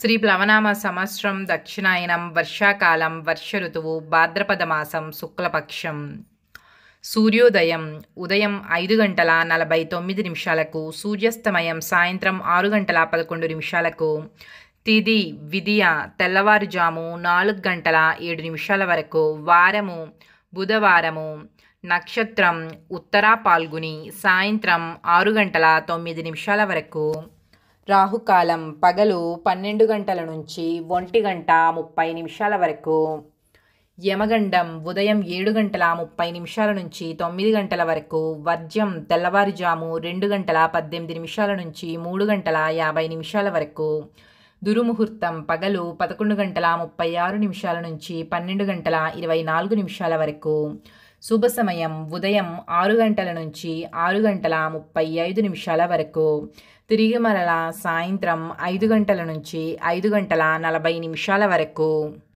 శ్రీ ప్లవనామ సంవత్సరం దక్షిణాయనం వర్షాకాలం వర్ష ఋతువు భాద్రపద మాసం శుక్లపక్షం సూర్యోదయం ఉదయం ఐదు గంటల నలభై తొమ్మిది నిమిషాలకు సూర్యాస్తమయం సాయంత్రం ఆరు గంటల పదకొండు నిమిషాలకు తిది విధియ తెల్లవారుజాము నాలుగు గంటల ఏడు నిమిషాల వరకు వారము బుధవారము నక్షత్రం ఉత్తరా పాల్గొని సాయంత్రం ఆరు గంటల తొమ్మిది నిమిషాల వరకు రాహుకాలం పగలు పన్నెండు గంటల నుంచి ఒంటి గంట ముప్పై నిమిషాల వరకు యమగండం ఉదయం ఏడు గంటల ముప్పై నిమిషాల నుంచి తొమ్మిది గంటల వరకు వర్జ్యం తెల్లవారుజాము రెండు గంటల పద్దెనిమిది నిమిషాల నుంచి మూడు గంటల యాభై నిమిషాల వరకు దురుముహూర్తం పగలు పదకొండు గంటల ముప్పై ఆరు నిమిషాల నుంచి పన్నెండు గంటల ఇరవై నాలుగు నిమిషాల వరకు శుభ సమయం ఉదయం ఆరు గంటల నుంచి ఆరు గంటల ముప్పై ఐదు నిమిషాల వరకు తిరిగి మరల సాయంత్రం ఐదు గంటల నుంచి ఐదు గంటల నలభై నిమిషాల వరకు